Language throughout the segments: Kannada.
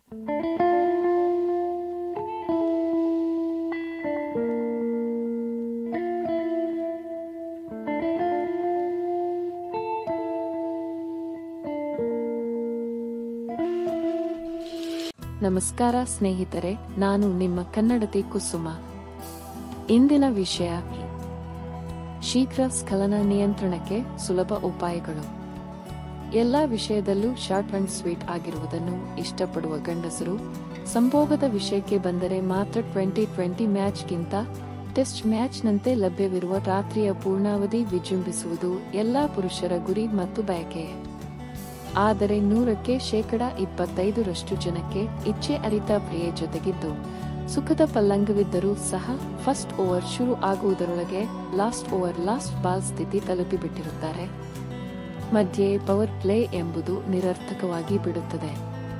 ನಮಸ್ಕಾರ ಸ್ನೇಹಿತರೆ ನಾನು ನಿಮ್ಮ ಕನ್ನಡತಿ ಕುಸುಮ ಇಂದಿನ ವಿಷಯ ಶೀಘ್ರ ಸ್ಖಲನ ನಿಯಂತ್ರಣಕ್ಕೆ ಸುಲಭ ಉಪಾಯಗಳು ಎಲ್ಲ ವಿಷಯದಲ್ಲೂ ಶಾರ್ಟ್ ಅಂಡ್ ಸ್ವೀಟ್ ಆಗಿರುವುದನ್ನು ಇಷ್ಟಪಡುವ ಗಂಡಸರು ಸಂಭೋಗದ ವಿಷಯಕ್ಕೆ ಬಂದರೆ ಮಾತ್ರ ಟ್ವೆಂಟಿ ಟ್ವೆಂಟಿ ಮ್ಯಾಚ್ಗಿಂತ ಟೆಸ್ಟ್ ಮ್ಯಾಚ್ನಂತೆ ಲಭ್ಯವಿರುವ ರಾತ್ರಿಯ ಪೂರ್ಣಾವಧಿ ವಿಜೃಂಭಿಸುವುದು ಎಲ್ಲಾ ಪುರುಷರ ಗುರಿ ಮತ್ತು ಬಯಕೆ ಆದರೆ ನೂರಕ್ಕೆ ಶೇಕಡ ಇಪ್ಪತ್ತೈದರಷ್ಟು ಜನಕ್ಕೆ ಇಚ್ಛೆ ಅರಿತ ಪ್ರಿಯೆ ಜೊತೆಗಿದ್ದು ಸುಖದ ಪಲ್ಲಂಗವಿದ್ದರೂ ಸಹ ಫಸ್ಟ್ ಓವರ್ ಶುರು ಆಗುವುದರೊಳಗೆ ಲಾಸ್ಟ್ ಓವರ್ ಲಾಸ್ಟ್ ಬಾಲ್ ಸ್ಥಿತಿ ತಲುಪಿಬಿಟ್ಟಿರುತ್ತಾರೆ ಮಧ್ಯೆ ಪವರ್ ಪ್ಲೇ ಎಂಬುದು ನಿರರ್ಥಕವಾಗಿ ಬಿಡುತ್ತದೆ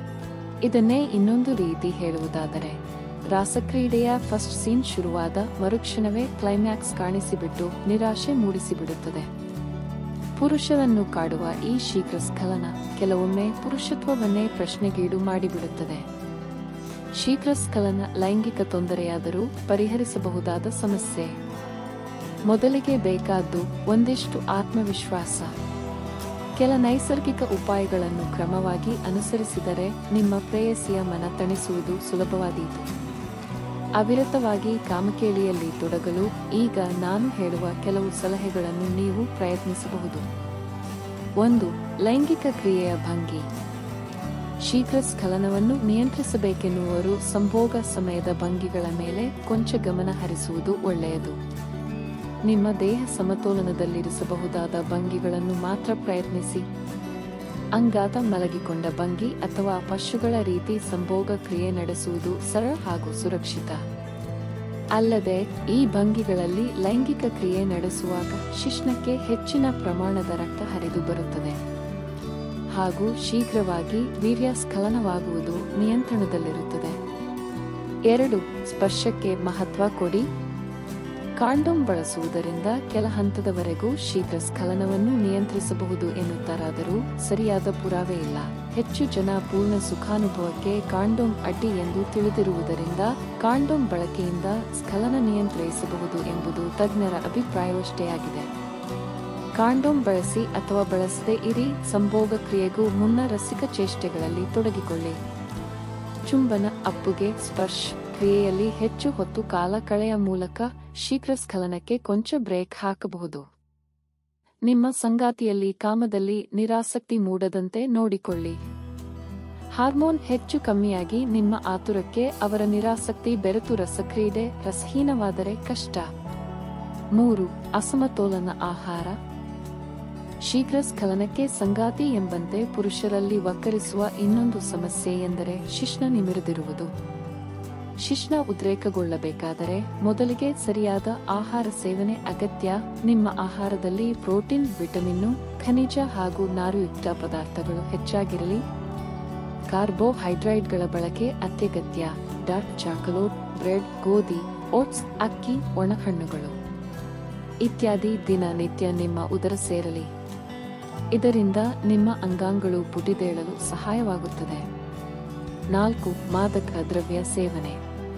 ಇದನ್ನೇ ಇನ್ನೊಂದು ರೀತಿ ಹೇಳುವುದಾದರೆ ರಾಸಕ್ರೀಡೆಯ ಫಸ್ಟ್ ಸೀನ್ ಶುರುವಾದ ಮರುಕ್ಷಣವೇ ಕ್ಲೈಮ್ಯಾಕ್ಸ್ ಕಾಣಿಸಿಬಿಟ್ಟು ನಿರಾಶೆ ಮೂಡಿಸಿಬಿಡುತ್ತದೆ ಪುರುಷರನ್ನು ಕಾಡುವ ಈ ಶೀಘ್ರ ಸ್ಖಲನ ಕೆಲವೊಮ್ಮೆ ಪುರುಷತ್ವವನ್ನೇ ಪ್ರಶ್ನೆಗೀಡು ಮಾಡಿಬಿಡುತ್ತದೆ ಶೀಘ್ರ ಸ್ಖಲನ ಲೈಂಗಿಕ ತೊಂದರೆಯಾದರೂ ಪರಿಹರಿಸಬಹುದಾದ ಸಮಸ್ಯೆ ಮೊದಲಿಗೆ ಬೇಕಾದ್ದು ಒಂದಿಷ್ಟು ಆತ್ಮವಿಶ್ವಾಸ ಕೆಲ ನೈಸರ್ಗಿಕ ಉಪಾಯಗಳನ್ನು ಕ್ರಮವಾಗಿ ಅನುಸರಿಸಿದರೆ ನಿಮ್ಮ ಪ್ರೇಯಸಿಯ ಮನ ತಣಿಸುವುದು ಸುಲಭವಾದೀತು ಅವಿರತವಾಗಿ ಕಾಮಕೇಳಿಯಲ್ಲಿ ತೊಡಗಲು ಈಗ ನಾನು ಹೇಳುವ ಕೆಲವು ಸಲಹೆಗಳನ್ನು ನೀವು ಪ್ರಯತ್ನಿಸಬಹುದು ಒಂದು ಲೈಂಗಿಕ ಕ್ರಿಯೆಯ ಭಂಗಿ ಶೀಘ್ರ ಸ್ಖಲನವನ್ನು ನಿಯಂತ್ರಿಸಬೇಕೆನ್ನುವರು ಸಂಭೋಗ ಸಮಯದ ಭಂಗಿಗಳ ಮೇಲೆ ಕೊಂಚ ಗಮನ ಹರಿಸುವುದು ಒಳ್ಳೆಯದು ನಿಮ್ಮ ದೇಹ ಸಮತೋಲನದಲ್ಲಿರಿಸಬಹುದಾದ ಭಂಗಿಗಳನ್ನು ಮಾತ್ರ ಪ್ರಯತ್ನಿಸಿ ಅಂಗಾತ ಮಲಗಿಕೊಂಡ ಭಂಗಿ ಅಥವಾ ಪಶುಗಳ ರೀತಿ ಸಂಭೋಗ ಕ್ರಿಯೆ ನಡೆಸುವುದು ಸರಳ ಹಾಗೂ ಸುರಕ್ಷಿತ ಅಲ್ಲದೆ ಈ ಭಂಗಿಗಳಲ್ಲಿ ಲೈಂಗಿಕ ಕ್ರಿಯೆ ನಡೆಸುವಾಗ ಶಿಶ್ನಕ್ಕೆ ಹೆಚ್ಚಿನ ಪ್ರಮಾಣದ ರಕ್ತ ಹರಿದು ಬರುತ್ತದೆ ಹಾಗೂ ಶೀಘ್ರವಾಗಿ ವೀರ್ಯ ಸ್ಖಲನವಾಗುವುದು ನಿಯಂತ್ರಣದಲ್ಲಿರುತ್ತದೆ ಎರಡು ಸ್ಪರ್ಶಕ್ಕೆ ಮಹತ್ವ ಕೊಡಿ ಕಾಂಡೋಮ್ ಬಳಸುವುದರಿಂದ ಕೆಲ ಹಂತದವರೆಗೂ ಶೀಘ್ರ ಸ್ಖಲನವನ್ನು ನಿಯಂತ್ರಿಸಬಹುದು ಎನ್ನುತ್ತಾರಾದರೂ ಸರಿಯಾದ ಪುರಾವೆ ಇಲ್ಲ ಹೆಚ್ಚು ಜನ ಪೂರ್ಣ ಸುಖಾನುಭವಕ್ಕೆ ಕಾಂಡೋಮ್ ಅಡ್ಡಿ ಎಂದು ತಿಳಿದಿರುವುದರಿಂದ ಕಾಂಡೋಮ್ ಬಳಕೆಯಿಂದ ಸ್ಖಲನ ನಿಯಂತ್ರಿಸಬಹುದು ಎಂಬುದು ತಜ್ಞರ ಅಭಿಪ್ರಾಯವಷ್ಟೇ ಆಗಿದೆ ಕಾಂಡೋಮ್ ಬಳಸಿ ಅಥವಾ ಬಳಸದೇ ಇರಿ ಸಂಭೋಗ ಕ್ರಿಯೆಗೂ ಮುನ್ನ ರಸಿಕ ಚೇಷ್ಟೆಗಳಲ್ಲಿ ತೊಡಗಿಕೊಳ್ಳಿ ಚುಂಬನ ಅಪ್ಪುಗೆ ಸ್ಪರ್ಶ್ ಕ್ರಿಯೆಯಲ್ಲಿ ಹೆಚ್ಚು ಹೊತ್ತು ಕಾಲ ಕಳೆಯ ಮೂಲಕ ಶೀಘ್ರ ಸ್ಖಲನಕ್ಕೆ ಕೊಂಚ ಬ್ರೇಕ್ ಹಾಕಬಹುದು ನಿಮ್ಮ ಸಂಗಾತಿಯಲ್ಲಿ ಕಾಮದಲ್ಲಿ ನಿರಾಸಕ್ತಿ ಮೂಡದಂತೆ ನೋಡಿಕೊಳ್ಳಿ ಹಾರ್ಮೋನ್ ಹೆಚ್ಚು ಕಮ್ಮಿಯಾಗಿ ನಿಮ್ಮ ಆತುರಕ್ಕೆ ಅವರ ನಿರಾಸಕ್ತಿ ಬೆರೆತು ರಸಕ್ರೀಡೆ ರಸಹೀನವಾದರೆ ಕಷ್ಟ ಮೂರು ಅಸಮತೋಲನ ಆಹಾರ ಶೀಘ್ರ ಸ್ಖಲನಕ್ಕೆ ಸಂಗಾತಿ ಎಂಬಂತೆ ಪುರುಷರಲ್ಲಿ ವಕ್ಕರಿಸುವ ಇನ್ನೊಂದು ಸಮಸ್ಯೆ ಎಂದರೆ ಶಿಶ್ನ ನಿಮಿರಿದಿರುವುದು ಶಿಶ್ನ ಉದ್ರೇಕಗೊಳ್ಳಬೇಕಾದರೆ ಮೊದಲಿಗೆ ಸರಿಯಾದ ಆಹಾರ ಸೇವನೆ ಅಗತ್ಯ ನಿಮ್ಮ ಆಹಾರದಲ್ಲಿ ಪ್ರೋಟೀನ್ ವಿಟಮಿನ್ನು ಖನಿಜ ಹಾಗೂ ನಾರುಯುಕ್ತ ಪದಾರ್ಥಗಳು ಹೆಚ್ಚಾಗಿರಲಿ ಕಾರ್ಬೋಹೈಡ್ರೇಟ್ಗಳ ಬಳಕೆ ಅತ್ಯಗತ್ಯ ಡಾರ್ಕ್ ಚಾಕೊಲೇಟ್ ಬ್ರೆಡ್ ಗೋಧಿ ಓಟ್ಸ್ ಅಕ್ಕಿ ಒಣಹಣ್ಣುಗಳು ಇತ್ಯಾದಿ ದಿನನಿತ್ಯ ನಿಮ್ಮ ಉದರ ಸೇರಲಿ ಇದರಿಂದ ನಿಮ್ಮ ಅಂಗಾಂಗಗಳು ಪುಟಿದೇಳಲು ಸಹಾಯವಾಗುತ್ತದೆ ನಾಲ್ಕು ಮಾದಕ ದ್ರವ್ಯ ಸೇವನೆ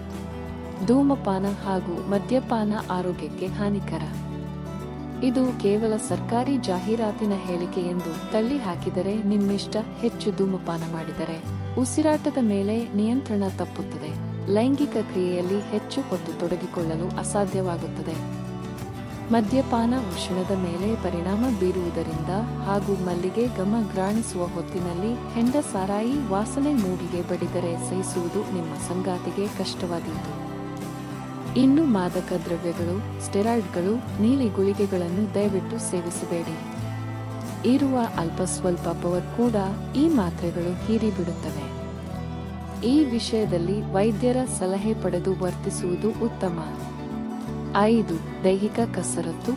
ಧೂಮಪಾನ ಹಾಗೂ ಮದ್ಯಪಾನ ಆರೋಗ್ಯಕ್ಕೆ ಹಾನಿಕರ ಇದು ಕೇವಲ ಸರ್ಕಾರಿ ಜಾಹೀರಾತಿನ ಹೇಳಿಕೆ ಎಂದು ತಳ್ಳಿ ಹಾಕಿದರೆ ನಿಮ್ಮಿಷ್ಟ ಹೆಚ್ಚು ಧೂಮಪಾನ ಮಾಡಿದರೆ ಉಸಿರಾಟದ ಮೇಲೆ ನಿಯಂತ್ರಣ ತಪ್ಪುತ್ತದೆ ಲೈಂಗಿಕ ಕ್ರಿಯೆಯಲ್ಲಿ ಹೆಚ್ಚು ಹೊತ್ತು ತೊಡಗಿಕೊಳ್ಳಲು ಅಸಾಧ್ಯವಾಗುತ್ತದೆ ಮದ್ಯಪಾನ ಉಷ್ಣದ ಮೇಲೆ ಪರಿಣಾಮ ಬೀರುವುದರಿಂದ ಹಾಗೂ ಮಲ್ಲಿಗೆ ಗಮ ಗ್ರಾಣಿಸುವ ಹೊತ್ತಿನಲ್ಲಿ ಹೆಂಡ ಸಾರಾಯಿ ವಾಸನೆ ಮೂಗಿಗೆ ಬಡಿದರೆ ಸಹಿಸುವುದು ನಿಮ್ಮ ಸಂಗಾತಿಗೆ ಕಷ್ಟವಾದೀತು ಇನ್ನು ಮಾದಕ ದ್ರವ್ಯಗಳು ಸ್ಟೆರಾಯ್ಡ್ಗಳು ನೀಲಿ ಗುಳಿಗೆಗಳನ್ನು ದಯವಿಟ್ಟು ಸೇವಿಸಬೇಡಿ ಇರುವ ಅಲ್ಪ ಸ್ವಲ್ಪ ಪವರ್ ಕೂಡ ಈ ಮಾತ್ರೆಗಳು ಹೀರಿಬಿಡುತ್ತವೆ ಈ ವಿಷಯದಲ್ಲಿ ವೈದ್ಯರ ಸಲಹೆ ಪಡೆದು ವರ್ತಿಸುವುದು ಉತ್ತಮ ಐದು ದೈಹಿಕ ಕಸರತ್ತು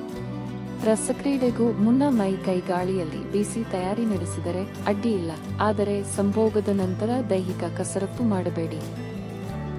ರಸಕ್ರೀಡೆಗೂ ಮುನ್ನ ಮೈ ಕೈ ಗಾಳಿಯಲ್ಲಿ ಬೀಸಿ ತಯಾರಿ ನಡೆಸಿದರೆ ಅಡ್ಡಿ ಇಲ್ಲ ಆದರೆ ಸಂಭೋಗದ ನಂತರ ದೈಹಿಕ ಕಸರತ್ತು ಮಾಡಬೇಡಿ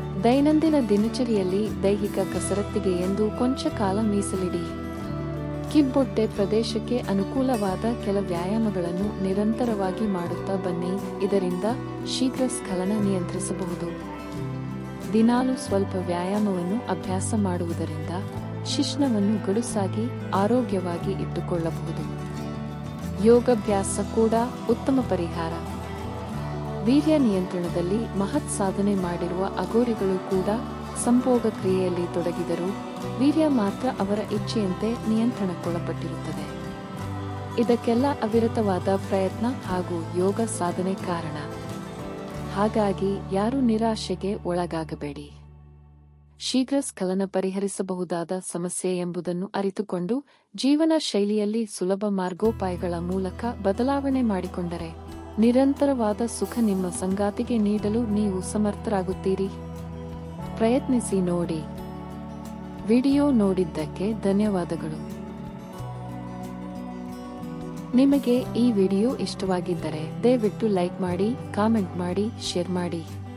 ದೈನಂದಿನ ದಿನಚರಿಯಲ್ಲಿ ದೈಹಿಕ ಕಸರತ್ತಿಗೆ ಎಂದು ಕೊಂಚ ಕಾಲ ಮೀಸಲಿಡಿ ಕಿಬ್ಬೊಟ್ಟೆ ಪ್ರದೇಶಕ್ಕೆ ಅನುಕೂಲವಾದ ಕೆಲ ವ್ಯಾಯಾಮಗಳನ್ನು ನಿರಂತರವಾಗಿ ಮಾಡುತ್ತಾ ಬನ್ನಿ ಇದರಿಂದ ಶೀಘ್ರ ಸ್ಖಲನ ನಿಯಂತ್ರಿಸಬಹುದು ದಿನಾಲು ಸ್ವಲ್ಪ ವ್ಯಾಯಾಮವನ್ನು ಅಭ್ಯಾಸ ಮಾಡುವುದರಿಂದ ಶಿಶ್ನವನ್ನು ಗಡುಸಾಗಿ ಆರೋಗ್ಯವಾಗಿ ಇಟ್ಟುಕೊಳ್ಳಬಹುದು ಯೋಗಾಭ್ಯಾಸ ಕೂಡ ಉತ್ತಮ ಪರಿಹಾರ ವೀರ್ಯ ನಿಯಂತ್ರಣದಲ್ಲಿ ಮಹತ್ ಸಾಧನೆ ಮಾಡಿರುವ ಅಗೋರಿಗಳು ಕೂಡ ಸಂಭೋಗ ಕ್ರಿಯೆಯಲ್ಲಿ ತೊಡಗಿದರು ವೀರ್ಯ ಮಾತ್ರ ಅವರ ಇಚ್ಛೆಯಂತೆ ನಿಯಂತ್ರಣಕ್ಕೊಳಪಟ್ಟಿರುತ್ತದೆ ಇದಕ್ಕೆಲ್ಲ ಅವಿರತವಾದ ಪ್ರಯತ್ನ ಹಾಗೂ ಯೋಗ ಸಾಧನೆ ಕಾರಣ ಹಾಗಾಗಿ ಯಾರು ನಿರಾಶೆಗೆ ಒಳಗಾಗಬೇಡಿ ಶೀಘ್ರ ಸ್ಖಲನ ಪರಿಹರಿಸಬಹುದಾದ ಸಮಸ್ಯೆ ಎಂಬುದನ್ನು ಅರಿತುಕೊಂಡು ಜೀವನ ಶೈಲಿಯಲ್ಲಿ ಸುಲಭ ಮಾರ್ಗೋಪಾಯಗಳ ಮೂಲಕ ಬದಲಾವಣೆ ಮಾಡಿಕೊಂಡರೆ ನಿರಂತರವಾದ ಸುಖ ನಿಮ್ಮ ಸಂಗಾತಿಗೆ ನೀಡಲು ನೀವು ಸಮರ್ಥರಾಗುತ್ತೀರಿ ಪ್ರಯತ್ನಿಸಿ ನೋಡಿ ವಿಡಿಯೋ ನೋಡಿದ್ದಕ್ಕೆ ಧನ್ಯವಾದಗಳು ನಿಮಗೆ ಈ ವಿಡಿಯೋ ಇಷ್ಟವಾಗಿದ್ದರೆ ದಯವಿಟ್ಟು ಲೈಕ್ ಮಾಡಿ ಕಾಮೆಂಟ್ ಮಾಡಿ ಶೇರ್ ಮಾಡಿ